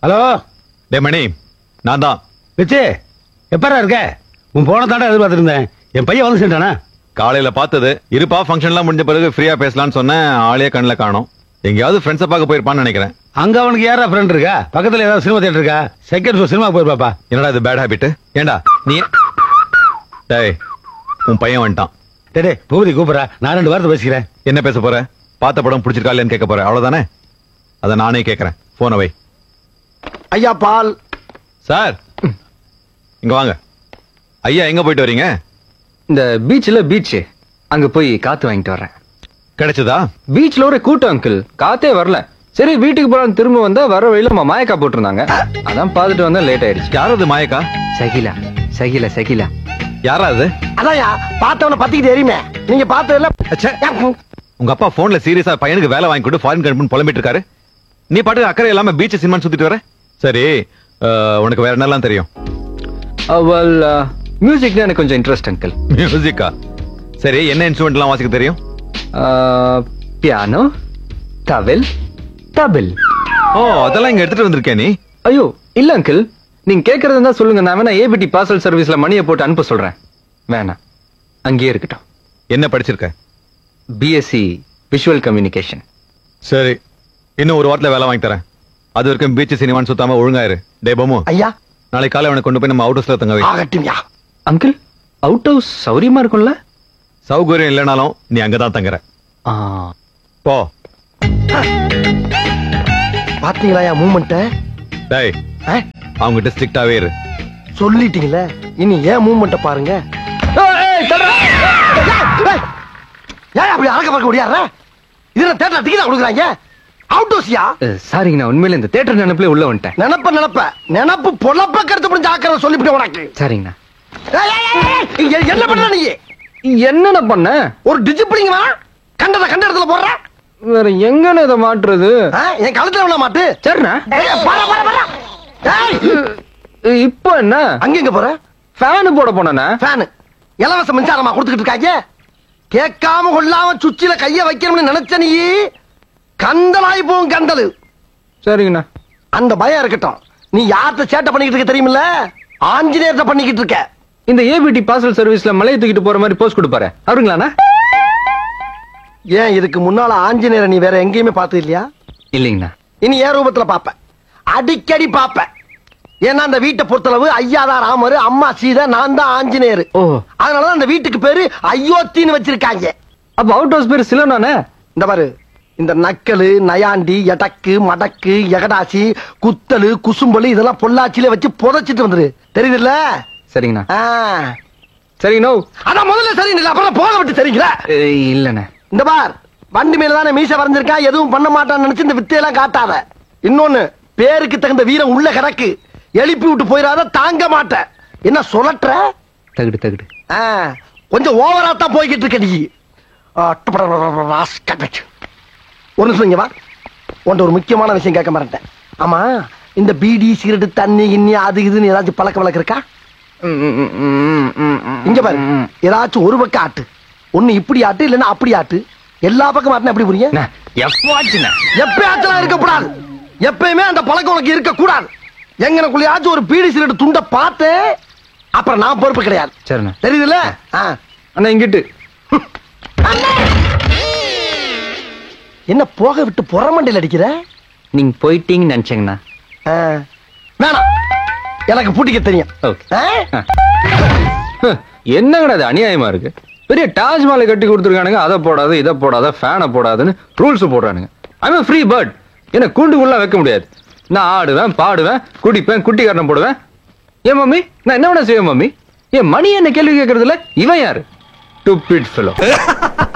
Hello டே மணி நான் தான் பிச்சு எப்பரா இருக்க உன் போன தாண்டா எதிர்பார்த்துட்டு இருந்தேன் என் பையன் வந்து சேர்ந்தானா காலையில பார்த்தது இருப்பா ஃபங்க்ஷன்லாம் முடிஞ்ச பிறகு ஃப்ரீயா பேசலாம்னு சொன்னேன் ஆளே கண்ணில் காணோம் எங்கேயாவது ஃப்ரெண்ட்ஸை பார்க்க போயிருப்பான்னு நினைக்கிறேன் அங்க அவனுக்கு யாரா ஃப்ரெண்ட் இருக்கா பக்கத்துல ஏதாவது சினிமா தியேட்டர் இருக்கா செகண்ட் ஷோ சினிமா போயிருப்பாப்பா என்னடா இது பேட் ஹாபிட் ஏண்டா நீ டேய் உன் பையன் வந்துட்டான் டேய் டேய், பூபதி கூப்பிடுறா நான் ரெண்டு வாரத்தை பேசிக்கிறேன் என்ன பேச போற பார்த்த படம் பிடிச்சிருக்கா இல்லையான்னு கேட்க போற அவ்வளவுதானே அதை நானே கேட்கறேன் போனை வை ஐயா பால் சார் இங்க வாங்க ஐயா எங்க போயிட்டு வரீங்க இந்த பீச்ல பீச் அங்க போய் காத்து வாங்கிட்டு வரேன் கிடைச்சதா பீச்ல ஒரு கூட்டம் அங்கிள் காத்தே வரல சரி வீட்டுக்கு போலாம் திரும்ப வந்தா வர வழியில நம்ம மாயக்கா போட்டிருந்தாங்க அதான் பார்த்துட்டு வந்தா லேட் ஆயிடுச்சு யார் அது மாயக்கா சகிலா சகிலா சகிலா யாரா அது அதான்யா பார்த்தவன பத்திக்கிட்டு எரியுமே நீங்க பார்த்ததுல அச்சே. உங்க அப்பா போன்ல சீரியஸா பையனுக்கு வேலை வாங்கி கொடுத்து ஃபாரின் கம்பெனி புலம்பிட்டு இருக்காரு நீ பாட்டுக்கு அக்கறை இல்லாம பீச் சினிமா சுத்திட்டு வர சரி அஹ், உனக்கு வேற என்னலாம் தெரியும் அவள் மியூசிக்ல எனக்கு கொஞ்சம் இன்ட்ரெஸ்ட் அங்கிள் மியூசிக்கா சரி என்ன இன்ஸ்ட்ருமெண்ட் எல்லாம் வாசிக்க தெரியும் பியானோ தவில் தபில் ஓ அதெல்லாம் இங்க எடுத்துட்டு வந்திருக்கே நீ ஐயோ இல்ல அங்கிள் நீங்க கேக்குறது இருந்தா சொல்லுங்க நான் வேணா ஏபிடி பார்சல் சர்வீஸ்ல மணியை போட்டு அனுப்ப சொல்றேன் வேணாம் அங்கேயே இருக்கட்டும் என்ன படிச்சிருக்க பிஎஸ்சி விஷுவல் கம்யூனிகேஷன் சரி இன்னும் ஒரு வாரத்துல வேலை வாங்கி தரேன் அது வரைக்கும் பீச் சினிமான்னு சுத்தாம ஒழுங்காயிரு டே பமு ஐயா நாளைக்கு காலை அவனை கொண்டு போய் நம்ம அவுட் ஹவுஸ்ல தங்க வை ஆகட்டும்யா அங்கிள் அவுட் ஹவுஸ் சௌரியமா இருக்கும்ல சௌகரியம் இல்லைனாலும் நீ அங்கதான் தங்குற ஆ, போ பாத்தீங்களா மூமெண்ட்ட டேய் அவங்ககிட்ட ஸ்ட்ரிக்டாவே இரு சொல்லிட்டீங்களே இனி ஏன் மூமெண்ட்ட பாருங்க ஏய், ஏய், தள்ளுடா. ஏய், ஏய். ஏன் அப்படி அழக பார்க்க முடியாத இதுல தேட்டர் டிக்கெட் கொடுக்குறாங்க அவுட் ஹவுஸ்யா அஹ், சாரிங்க நான் உண்மையில இந்த தேட்டர் நினைப்புல உள்ள வந்துட்டேன் நினப்ப நினப்ப நினப்பு பொழப்ப கருத்து முடிஞ்ச ஆக்கிற சொல்லிவிட்டு உனக்கு சரிங்கண்ணா ஏய், ஏய், ஏய், ஏய், எ- என்ன பண்ற நீ என்னண்ணா பண்ண ஒரு டிசிப்ளின் கண்டத கண்ட இடத்துல போடுற வேற எங்கண்ணா இதை மாட்டுறது ஆ, என் கழுத்துல விட மாட்டு சரிண்ணா ஏய், பாரா, பாரா, பாரா. ஏய், அஹ், இப்போ என்ன அங்க எங்க போற ஃபேனு போட போனேண்ணா ஃபேனு இலவச மின்சாரமா கொடுத்துக்கிட்டு இருக்காங்க கேட்காம கொள்ளாம சுச்சில கைய வைக்கணும்னு நினைச்ச நீ கந்தலாய் போகும் கந்தலு சரிங்கண்ணா அந்த பயம் இருக்கட்டும் நீ யார்கிட்ட சேட்டை பண்ணிக்கிட்டு இருக்க தெரியுமில்ல ஆஞ்சநேயர்கிட்ட பண்ணிக்கிட்டு இருக்க இந்த ஏபிடி பார்சல் சர்வீஸ்ல மலையை தூக்கிட்டு போற மாதிரி போஸ்ட் கொடுப்பாரு அவருங்களாண்ணா ஏன் இதுக்கு முன்னால ஆஞ்சநேயரை நீ வேற எங்கேயுமே பார்த்தது இல்லையா இல்லைங்கண்ணா இனி ஏன் ரூபத்துல பாப்ப அடிக்கடி பாப்ப ஏன்னா அந்த வீட்டை பொறுத்தளவு ஐயா தான் ராமர் அம்மா சீதை நான் தான் ஆஞ்சநேயர் ஓ அதனாலதான் அந்த வீட்டுக்கு பேரு அயோத்தின்னு வச்சிருக்காங்க அப்ப அவுட் ஹவுஸ் பேர் சிலோனானே இந்த பாரு இந்த நக்கலு நயாண்டி எடக்கு மடக்கு எகடாசி குத்தலு குசும்பலு இதெல்லாம் பொள்ளாச்சியில வச்சு புதைச்சிட்டு வந்துரு தெரியுதுல்ல சரிங்கண்ணா ஆ. சரிங்கண்ணா அதான் முதல்ல சரி இல்லை அப்புறம் போக விட்டு சரிங்களா அஹ், இல்லண்ணே இந்த பார் வண்டி மேல தானே மீச வரைஞ்சிருக்கா எதுவும் பண்ண மாட்டான்னு நினைச்சு இந்த வித்தையெல்லாம் காட்டாத இன்னொன்னு பேருக்கு தகுந்த வீரம் உள்ள கிடக்கு எழுப்பி விட்டு போயிடாத தாங்க மாட்டேன் என்ன சொல்லட்டுற தகுடு தகுடு ஆ, கொஞ்சம் ஓவரா தான் போய்கிட்டு இருக்க நீ ஆ, டபடபடபட ராஸ்கட். ஒரு நிமிஷம் இங்க வா உன்ட்ட ஒரு முக்கியமான விஷயம் கேட்க மாட்டேன் ஆமா இந்த பீடி சிகரெட் தண்ணி கிண்ணி அது இதுன்னு ஏதாச்சும் பழக்க வழக்கம் இருக்கா இங்க பாரு ஏதாச்சும் ஒரு பக்கம் ஆட்டு ஒண்ணு இப்படி ஆட்டு இல்லைன்னா அப்படி ஆட்டு எல்லா பக்கம் ஆட்டுனா எப்படி புரியும் அண்ணா, எப்பவாச்சுண்ணே எப்பயாச்சும் இருக்கக்கூடாது எப்பயுமே அந்த பழக்கம் உனக்கு இருக்க கூடாது எங்கனக்குள்ளயாச்சும் ஒரு பீடி சிகரெட் துண்ட பார்த்து அப்புறம் நான் பொறுப்பு கிடையாது சரிண்ணா தெரியுதுல்ல ஆ. அண்ணா இங்கிட்டு என்ன போக விட்டு புறமண்டையில் அடிக்கிற நீங்க போயிட்டீங்கன்னு நினைச்சேங்கண்ணா ஆ. வேணாம் எனக்கு பூட்டிக்க தெரியும் ஓகே ஆ? என்னங்கடா இது அநியாயமா இருக்கு பெரிய தாஜ்மஹாலை கட்டி கொடுத்துருக்கானுங்க அதை போடாத இதை போடாத ஃபேனை போடாதுன்னு ரூல்ஸ் போடுறானுங்க ஐம் ஃப்ரீ பேர்ட் என்ன கூண்டுக்குள்ள வைக்க முடியாது நான் ஆடுவேன் பாடுவேன் குடிப்பேன் குட்டி கரணம் போடுவேன் ஏன் மம்மி நான் என்ன வேணா செய்வேன் மம்மி ஏன் மணி என்ன கேள்வி கேட்கறதுல இவன் யாரு டுபிட் ஃபெலோ